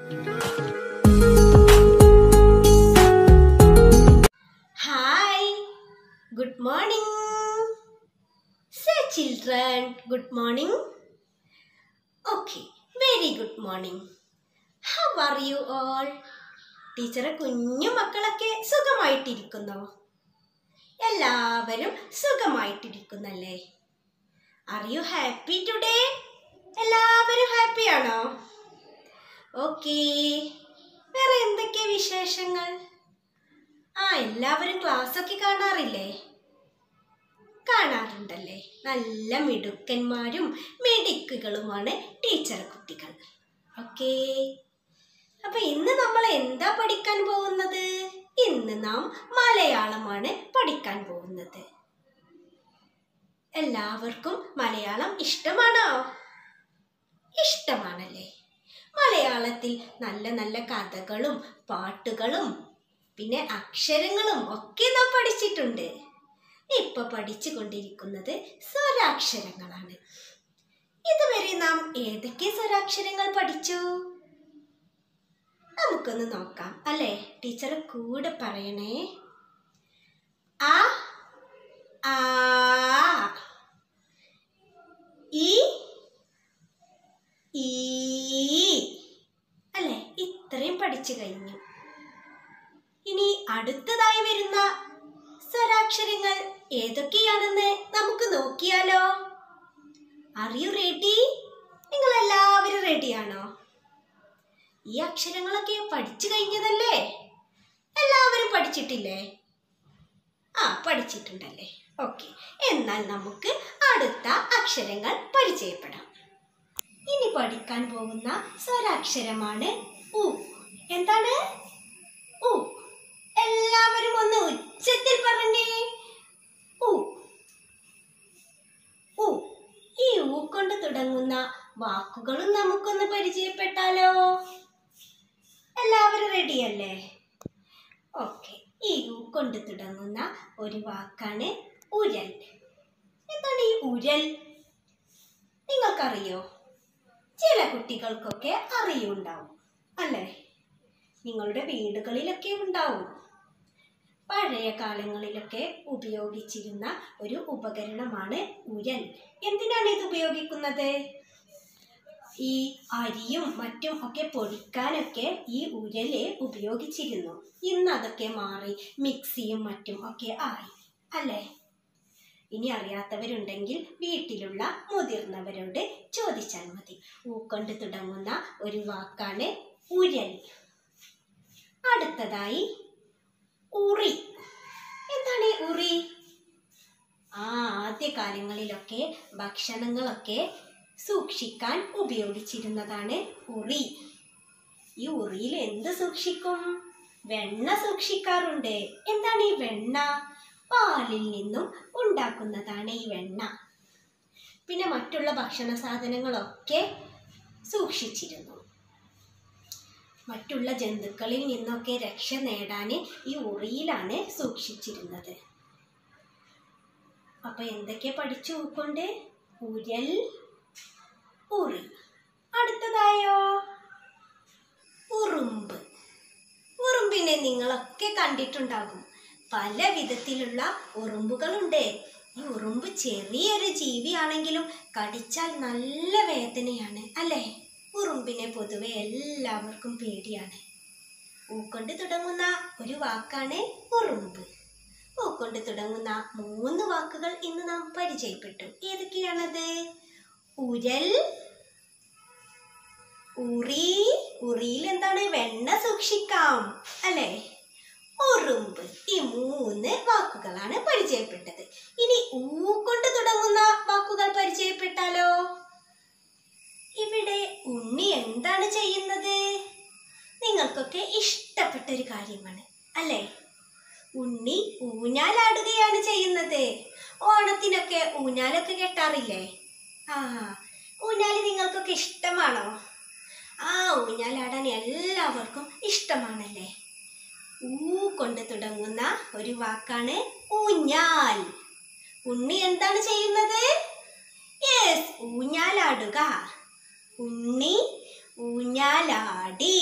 hi good morning say children good morning okay very good morning how are you all ടീച്ചറെ കുഞ്ഞു മക്കളൊക്കെ സുഖമായിട്ടിരിക്കുന്നോ എല്ലാവരും സുഖമായിട്ടിരിക്കുന്നല്ലേ ആർ യു ഹാപ്പി ടുഡേ എല്ലാവരും ഹാപ്പിയാണോ ഓക്കേ വേറെ എന്തൊക്കെ വിശേഷങ്ങൾ ആ എല്ലാവരും ക്ലാസ് ഒക്കെ കാണാറില്ലേ കാണാറുണ്ടല്ലേ നല്ല മിടുക്കന്മാരും മിടുക്കുകളുമാണ് ടീച്ചർ കുട്ടികൾ ഓക്കേ അപ്പൊ ഇന്ന് നമ്മൾ എന്താ പഠിക്കാൻ പോകുന്നത് ഇന്ന് നാം മലയാളമാണ് പഠിക്കാൻ പോകുന്നത് എല്ലാവർക്കും മലയാളം ഇഷ്ടമാണോ ഇഷ്ടമാണല്ലേ മലയാളത്തിൽ നല്ല നല്ല കഥകളും പാട്ടുകളും പിന്നെ അക്ഷരങ്ങളും ഒക്കെ നാം പഠിച്ചിട്ടുണ്ട് ഇപ്പൊ പഠിച്ചു കൊണ്ടിരിക്കുന്നത് സ്വരാക്ഷരങ്ങളാണ് ഇതുവരെ നാം ഏതൊക്കെ സ്വരാക്ഷരങ്ങൾ പഠിച്ചു നമുക്കൊന്ന് നോക്കാം അല്ലേ ടീച്ചർ കൂടെ പറയണേ ആ ആ ഇ ഈ അല്ലേ ഇത്രയും പഠിച്ചു കഴിഞ്ഞു ഇനി അടുത്തതായി വരുന്ന സ്വരാക്ഷരങ്ങൾ ഏതൊക്കെയാണെന്ന് നമുക്ക് നോക്കിയാലോ ആർ യു റെഡി നിങ്ങൾ എല്ലാവരും റെഡിയാണോ ഈ അക്ഷരങ്ങളൊക്കെ പഠിച്ചു കഴിഞ്ഞതല്ലേ എല്ലാവരും പഠിച്ചിട്ടില്ലേ ആ പഠിച്ചിട്ടുണ്ടല്ലേ ഓക്കെ എന്നാൽ നമുക്ക് അടുത്ത അക്ഷരങ്ങൾ പരിചയപ്പെടാം ഇനി പഠിക്കാൻ പോകുന്ന സ്വരാക്ഷരമാണ് ഉ എന്താണ് ഉ എല്ലാവരും ഒന്ന് ഉച്ചത്തിൽ പറഞ്ഞേ ഉ ഉ ഈ ഊ കൊണ്ട് തുടങ്ങുന്ന വാക്കുകളും നമുക്കൊന്ന് പരിചയപ്പെട്ടാലോ എല്ലാവരും റെഡിയല്ലേ ഓക്കെ ഈ ഊ കൊണ്ട് തുടങ്ങുന്ന ഒരു വാക്കാണ് ഉരൽ എന്താണ് ഈ ഉരൽ നിങ്ങൾക്കറിയോ ചില കുട്ടികൾക്കൊക്കെ അറിയുണ്ടാവും അല്ലേ നിങ്ങളുടെ വീടുകളിലൊക്കെ ഉണ്ടാവും പഴയ കാലങ്ങളിലൊക്കെ ഉപയോഗിച്ചിരുന്ന ഒരു ഉപകരണമാണ് ഉരൽ എന്തിനാണ് ഇത് ഉപയോഗിക്കുന്നത് ഈ അരിയും മറ്റും ഒക്കെ പൊടിക്കാനൊക്കെ ഈ ഉരല് ഉപയോഗിച്ചിരുന്നു ഇന്ന് അതൊക്കെ മാറി മിക്സിയും മറ്റും ഒക്കെ ആയി അല്ലേ ഇനി അറിയാത്തവരുണ്ടെങ്കിൽ വീട്ടിലുള്ള മുതിർന്നവരോട് ചോദിച്ചാൽ മതി ഊക്കൊണ്ട് തുടങ്ങുന്ന ഒരു വാക്കാണ് ഉരൽ അടുത്തതായി ഉറി എന്താണ് ഈ ഉറി ആ ആദ്യ കാലങ്ങളിലൊക്കെ ഭക്ഷണങ്ങളൊക്കെ സൂക്ഷിക്കാൻ ഉപയോഗിച്ചിരുന്നതാണ് ഉറി ഈ ഉറിയിൽ എന്ത് സൂക്ഷിക്കും വെണ്ണ സൂക്ഷിക്കാറുണ്ട് എന്താണ് ഈ വെണ്ണ പാലിൽ നിന്നും ഉണ്ടാക്കുന്നതാണ് ഈ വെണ്ണ പിന്നെ മറ്റുള്ള ഭക്ഷണ സാധനങ്ങളൊക്കെ സൂക്ഷിച്ചിരുന്നു മറ്റുള്ള ജന്തുക്കളിൽ നിന്നൊക്കെ രക്ഷ നേടാൻ ഈ ഉറിയിലാണ് സൂക്ഷിച്ചിരുന്നത് അപ്പൊ എന്തൊക്കെ പഠിച്ചു ഉൾക്കൊണ്ട് ഉരൽ ഉറി അടുത്തതായോ ഉറുമ്പ് ഉറുമ്പിനെ നിങ്ങളൊക്കെ കണ്ടിട്ടുണ്ടാകും പല വിധത്തിലുള്ള ഉറുമ്പുകളുണ്ട് ഈ ഉറുമ്പ് ചെറിയൊരു ജീവിയാണെങ്കിലും കടിച്ചാൽ നല്ല വേദനയാണ് അല്ലേ ഉറുമ്പിനെ പൊതുവെ എല്ലാവർക്കും പേടിയാണ് ഊക്കൊണ്ട് തുടങ്ങുന്ന ഒരു വാക്കാണ് ഉറുമ്പ് ഊക്കൊണ്ട് തുടങ്ങുന്ന മൂന്ന് വാക്കുകൾ ഇന്ന് നാം പരിചയപ്പെട്ടു ഏതൊക്കെയാണത് ഉരൽ ഉറി ഉറിയിൽ എന്താണ് വെണ്ണ സൂക്ഷിക്കാം അല്ലേ ഉറുമ്പ് ഈ മൂന്ന് വാക്കുകളാണ് പരിചയപ്പെട്ടത് ഇനി ഊ കൊണ്ട് തുടങ്ങുന്ന വാക്കുകൾ പരിചയപ്പെട്ടാലോ ഇവിടെ ഉണ്ണി എന്താണ് ചെയ്യുന്നത് നിങ്ങൾക്കൊക്കെ ഇഷ്ടപ്പെട്ട ഒരു കാര്യമാണ് അല്ലേ ഉണ്ണി ഊഞ്ഞാലാടുകയാണ് ചെയ്യുന്നത് ഓണത്തിനൊക്കെ ഊഞ്ഞാലൊക്കെ കെട്ടാറില്ലേ ആ ഊഞ്ഞാല് നിങ്ങൾക്കൊക്കെ ഇഷ്ടമാണോ ആ ഊഞ്ഞാലാടാൻ എല്ലാവർക്കും ഇഷ്ടമാണല്ലേ ഊ കൊണ്ട് തുടങ്ങുന്ന ഒരു വാക്കാണ് ഊഞ്ഞാൽ ഉണ്ണി എന്താണ് ചെയ്യുന്നത് യെസ് ഊഞ്ഞാലാടുക ഉണ്ണി ഊഞ്ഞാലാടി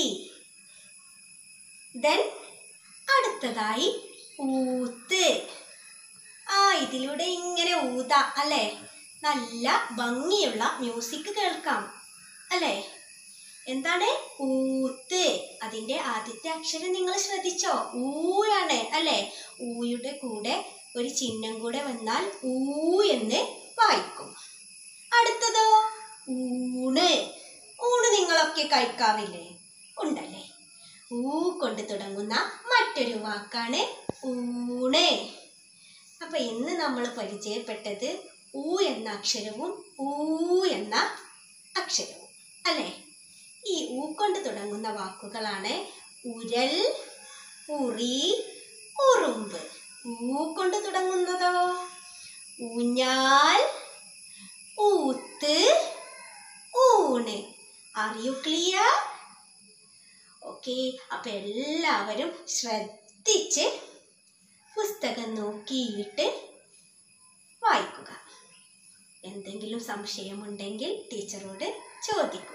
ദെൻ അടുത്തതായി ഊത്ത് ആ ഇതിലൂടെ ഇങ്ങനെ ഊത അല്ലേ നല്ല ഭംഗിയുള്ള മ്യൂസിക് കേൾക്കാം അല്ലേ എന്താണ് ഊത്ത് അതിന്റെ ആദ്യത്തെ അക്ഷരം നിങ്ങൾ ശ്രദ്ധിച്ചോ ഊയാണ് അല്ലേ ഊയുടെ കൂടെ ഒരു ചിഹ്നം കൂടെ വന്നാൽ ഊ എന്ന് വായിക്കും അടുത്തതോ ഊണ് ഊണ് നിങ്ങളൊക്കെ കഴിക്കാറില്ലേ ഉണ്ടല്ലേ ഊ കൊണ്ട് തുടങ്ങുന്ന മറ്റൊരു വാക്കാണ് ഊണ് അപ്പൊ ഇന്ന് നമ്മൾ പരിചയപ്പെട്ടത് ഊ എന്ന അക്ഷരവും ഊ എന്ന അക്ഷരവും അല്ലേ ഈ ഊ കൊണ്ട് തുടങ്ങുന്ന വാക്കുകളാണ് ഉരൽ ഉറി ഉറുമ്പ് ഊ കൊണ്ട് തുടങ്ങുന്നതോ ഊഞ്ഞാൽ ഊത്ത് ഊണ് ആർ യു ക്ലിയർ ഓക്കെ അപ്പൊ എല്ലാവരും ശ്രദ്ധിച്ച് പുസ്തകം നോക്കിയിട്ട് വായിക്കുക എന്തെങ്കിലും സംശയമുണ്ടെങ്കിൽ ടീച്ചറോട് ചോദിക്കുക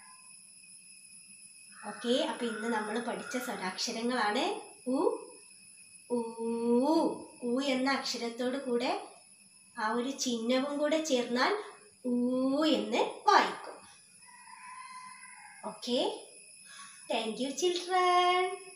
ഓക്കെ അപ്പൊ ഇന്ന് നമ്മൾ പഠിച്ച സ്വരാക്ഷരങ്ങളാണ് ഉ ഊ ഊ എന്ന അക്ഷരത്തോട് കൂടെ ആ ഒരു ചിഹ്നവും കൂടെ ചേർന്നാൽ ഊ എന്ന് വായിക്കും ഓക്കെ താങ്ക് യു ചിൽഡ്രൻ